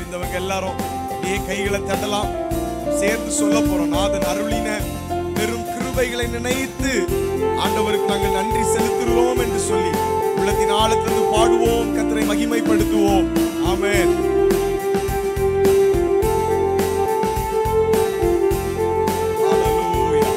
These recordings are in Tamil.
தெரிந்தவங்க எல்லாரும் நீ கைகளை தட்டலாம் சேர்ந்து சொல்ல போறோம் நாதன் அருளின பெரும் கிருபைகளை நினைத்து ஆண்டவருக்கு நாங்கள் நன்றி செலுத்துகிறோம் என்று சொல்லி உள்ளத்தின் ஆழத்திலிருந்து பாடுவோம் கத்தரை மகிமைப்படுத்துவோம் ஆமென் Hallelujah.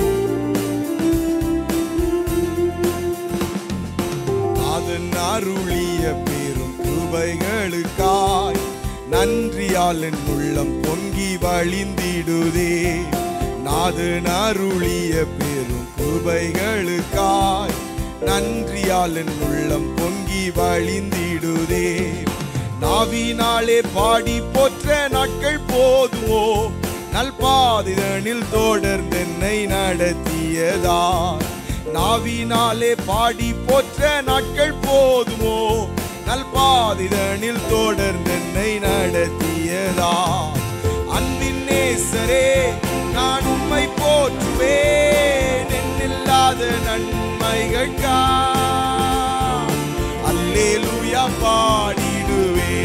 அதன் அருளிய பெரும் கிருபைகளுக்காய் நன்றியால் என் உள்ளம் பொங்கி வழிந்திடுதே நாதன் அருளிய பெரும் கிருபைகளுக்காய் நன்றியால் என் உள்ளம் பொங்கி வழிந்திடுதே நாவினாலே பாடி போற்ற நாட்கள் போதுமோ நல்பாதிதனில் தொடர்ந்தென்னை நடத்தியதார் நாவினாலே பாடி போற்ற நாட்கள் போதுமோ நல்பாதிதனில் தொடர்ந்தென்னை நடத்தியதா அன்பின் நேசரே நான் உம்மை போற்றுவேன் என்னில்லாத நன்மைகள்கா அல்லேலூயா பாடிடுவே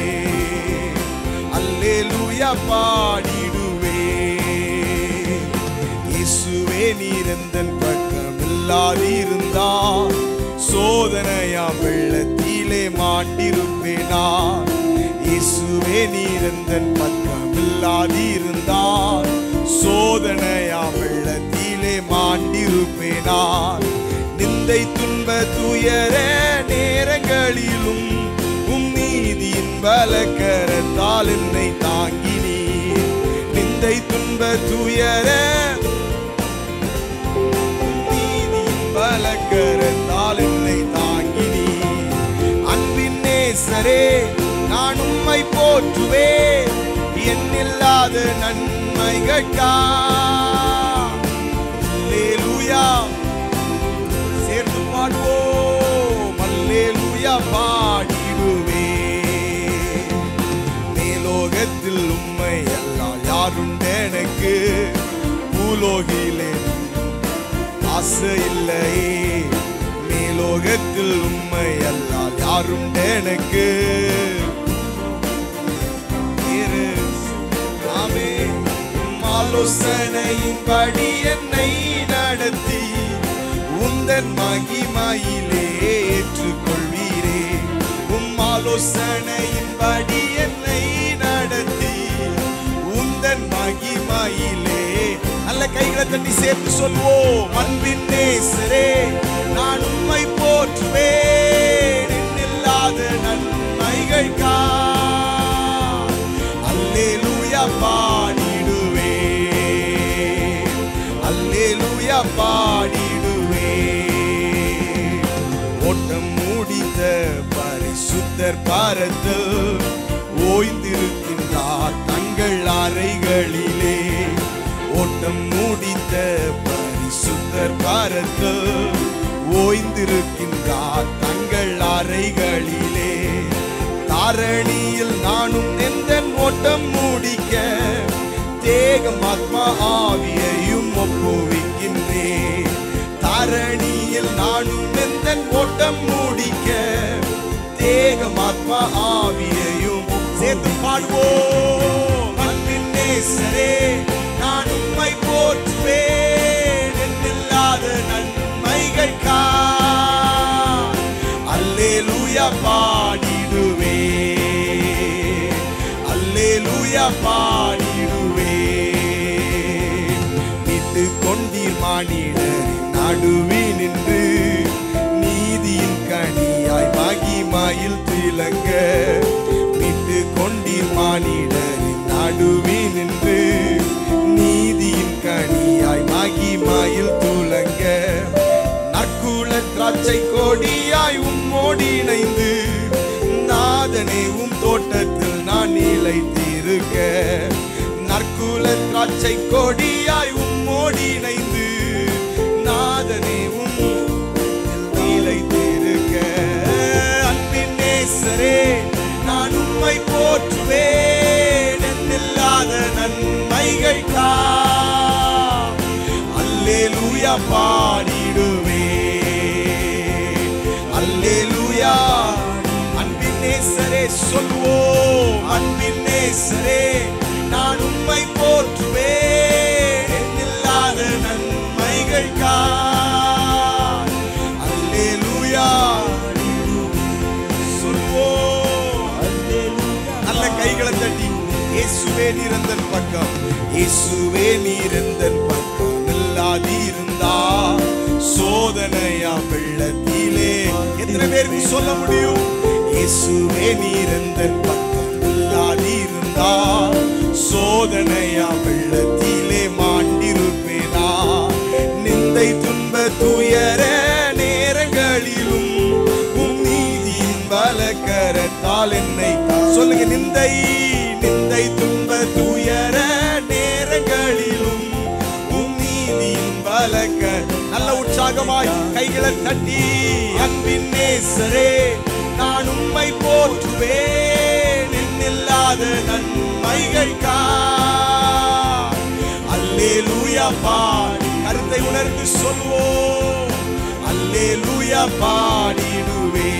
அல்லேலூயா பாடிடுவே இயேசுவே நீரந்தன் பக்கம் இல்லாதிருந்தா சோதனையா வெள்ளத்திலே மாண்டிருப்பேனா இயேசுவே நீரந்தன் பக்கம் இல்லாதிருந்தா சோதனையா வெள்ளத்திலே மாண்டிருப்பேனா நிந்தை துன்ப துயர நேரங்களிலும் உம் நீதியின் பலக்கரத்தால் என்னை தாங்கினீ நிந்தை துன்ப துயர உம் நீதியின் பலக்கரத்தால் என்னை தாங்கினீ அன்பின் நேசரே நான் உம்மை போற்றுவே என்னில்லாத நன்மைகள்கா அல்லேலூயா சேர்ந்து பாடுவோம் அல்லேலூயா பாடிடுவே மேலோகத்தில் உம்மை எல்லாம் யாருண்டு எனக்கு பூலோகிலே ஆசை இல்லையே மேலோகத்தில் உம்மை எல்லாம் யாருண்டு எனக்கு இரு. ஆமே உம் ஆலோசனையின்படி என்னை நடத்தி உந்தன் மகிமையிலே ஏற்றுக்கொள்வீரே உம் ஆலோசனையின்படி என்னை நடத்தி உந்தன் மகிமையிலே நல்ல கைகளை தட்டி சேர்த்து சொல்வோம் அன்பின் நேசரே நான் உம்மை போற்றுவேன் என்னில்லாத நன்மைகள்கா அல்லேலூயா பாடிடுவே அல்லேலூயா பாடிடுவே ஓட்டம் முடித்த பரிசுத்தர் பாரத்தில் ஓய்ந்திருக்கின்றார் தங்கள் அறைகளிலே ஓட்டம் முடித்த பரிசுத்தர் பாரத்தில் ஓய்ந்திருக்கின்றார் தங்கள் அறைகளிலே தாரணியில் நானும் எந்த ஓட்டம் முடிக்க தேகம் ஆத்மா ஆவியையும் ஒப்புவிக்கின்றே தாரணியில் நானும் எந்த ஓட்டம் முடிக்க தேகம் ஆத்மா ஆவியையும் சேர்த்து பாடுவோம் அன்பின் நேசரே நான் உம்மை போற்றுவேன் என்னில்லாத நன்மைகள் கா அல்லேலூயா பாடிடுவே அல்லேலூயா பாடிடுவே மீட்டு கொண்டீர் மானிடரின் நடுவே நின்று நீதியின் கனியாய் மகிமாயில் திலங்க மீட்டு கொண்டீர் மானிடரின் நடுவே நின்று நீதியின் கனியாய் மகிமாயில் துலங்க நற்குல திராட்சை கொடியாய் உம்மோடி இணைந்து நாதனே உம் தோட்டத்தில் நான் நிலைத்திருக்க நற்குல திராட்சை கொடியாய் உம்மோடி இணைந்து நாதனே உம் நிலைத்திருக்க அன்பின் நேசரே நான் உம்மை போற்றுவேன் என்னில்லாத நன்மைகள் கா அல்லேலூயா பாடிடுவே அல்லேலூயா அன்பின் நேசரே சொல்வோம் அன்பின் நேசரே நான் உம்மை போற்றுவேன் எண்ணில்லாத நன்மைகள் காண் அல்லேலூயா சொல்வோம் நல்ல கைகளை தட்டி இயேசுவே நிரந்தன் பக்கம் இயேசுவே நிரந்தன் பக்கம் இல்லாதிருந்தா சோதனையா வெள்ளத்திலே எத்தனை பேருக்கு சொல்ல முடியும் இயேசுவே நிரந்தன் பக்கம் இல்லாதிருந்தா சோதனையா வெள்ளத்திலே மாண்டிருப்பேனா நிந்தை துன்ப துயர நேரங்களிலும் உம் நீதியின் பலக்கரத்தால் என்னை சொல்லுங்க நிந்தை நிந்தை துன்ப துயர நேரங்களிலும் உம் நீதியின் பலக்க நல்ல உற்சாகமாய் கைகளை தட்டி அன்பின் நேசரே நான் உம்மை போற்றுவேன் எண்ணில்லாத நன்மைகள் கா அல்லேலூயா பாடி கருத்தை உணர்ந்து சொல்வோம் அல்லேலூயா பாடிடுவே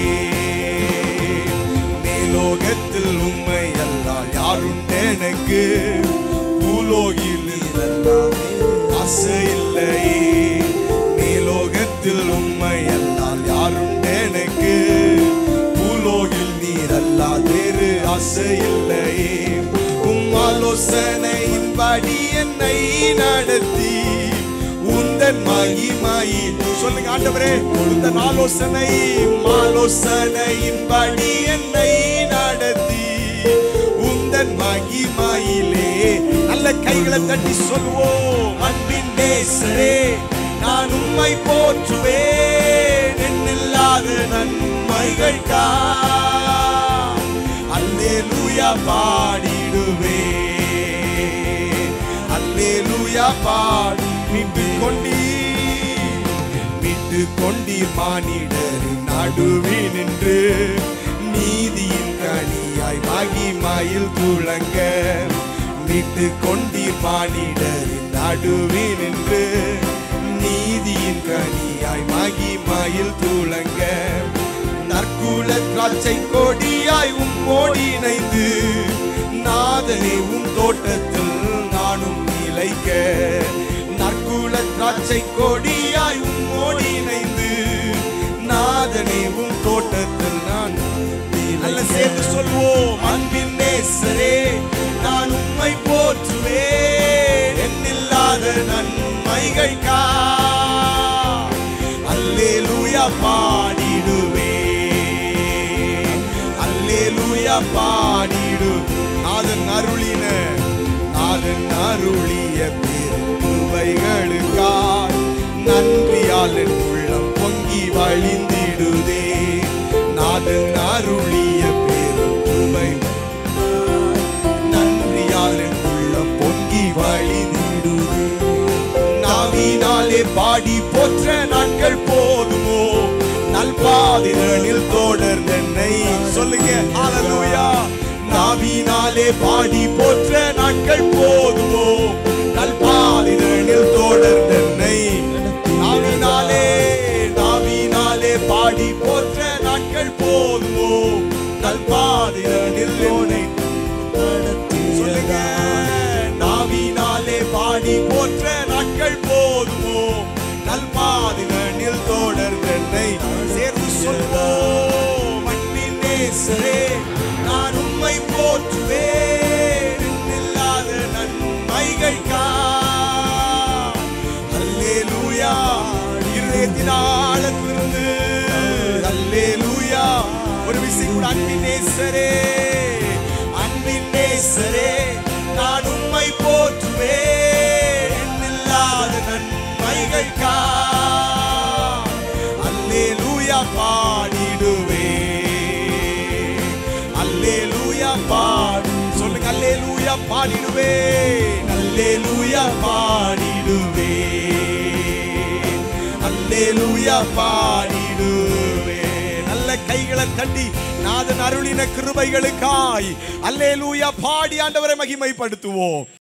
மேலோகத்தில் உண்மை எல்லாம் யாருண்டு எனக்கு பூலோகில் இதெல்லாமே ஆசை இல்லையே மேலோகத்தில் உண்மை எல்லாம் யாருண்டு எனக்கு பூலோகில் நீர் அல்லா வேறு ஆசை இல்லையே உம் ஆலோசனையின்படி என்னை நடத்தி உந்தன் மகிமையில் சொல்லுங்க ஆண்டவரே உந்தன் ஆலோசனை ஆலோசனையின்படி என்னை நடத்தி உந்தன் மகிமையிலே நல்ல கைகளை தட்டி சொல்வோம் அன்பின் நேசரே நான் உம்மை போற்றுவேன் எண்ணில்லாத நன்மைகள் கா அல்லேலூயா பாடிடுவே அல்லேலூயா பாடி மீட்டு கொண்டீ மீட்டு கொண்டீர் மானிடரின் நடுவே நின்று நீதியின் கனியாய் மகிமையில் துளங்க மீட்டு கொண்டீர் மானிடரின் நடுவே நின்று நீதியின் கனியாய் மகிமையில் துளங்க நற்குல திராட்சை கொடியாய் உம்மோடி இணைந்து நாதனே உம் தோட்டத்தில் நானும் நிலைக்க நற்குல திராட்சை கொடியாய் உம்மோடி இணைந்து நாதனே உம் தோட்டத்தில் நான் நல்ல சேர்ந்து சொல்வோம் அன்பின் நேசரே நான் உம்மை போற்றுவேன் எண்ணில்லாத நன்மைகள் கா அல்லேலூயா பாடிடுவே அல்லேலூயா பாடிடு நாதன் அருளின நாதன் அருளிய பெருமைகளுக்காய் நன்றியால் என் உள்ளம் பொங்கி வழிந்திடுதே நாதன் அருளிய பெருமை நன்றியால் என் உள்ளம் பொங்கி வழிந்திடுதே நாவினாலே பாடி போற்ற நாட்கள் போதுமோ நல்பாதிரனில் தொடர்ந்து என்னை சொல்லுங்க ஹalleluya நாவினாலே பாடி போற்ற நாட்கள் போதுமோ நல்பாதிரனில் தொடர்ந்து என்னை நாவினாலே நாவினாலே பாடி போற்ற நாட்கள் போதுமோ நல்பாதிரனில் என்னை சொல்லுங்க நாவினாலே பாடி போற்ற நாட்கள் போதுமோ நல்பாதிகளில் தொடர்ந்து என்னை சேர்ந்து சொல்வோம் அன்பின் நேசரே நான் உம்மை போற்றுவேன் இல்லாத நன்மைகள் கா அல்லேலூயா இருதயத்தின் ஆழத்திலிருந்து அல்லேலூயா ஒரு விசை கூட அன்பின் நேசரே அன்பின் நேசரே நான் உம்மை போற்றுவேன் இல்லாத நன்மைகள் கா அல்லேலூயா பாடிடுவே அல்லேலூயா பாடு சொல்லுங்க அல்லேலூயா பாடிடுவே அல்லேலூயா பாடிடுவே அல்லேலூயா பாடிடுவே நல்ல கைகளை தட்டி நாதன் அருளின கிருபைகளுக்காய் அல்லேலூயா பாடி ஆண்டவரை மகிமைப்படுத்துவோம்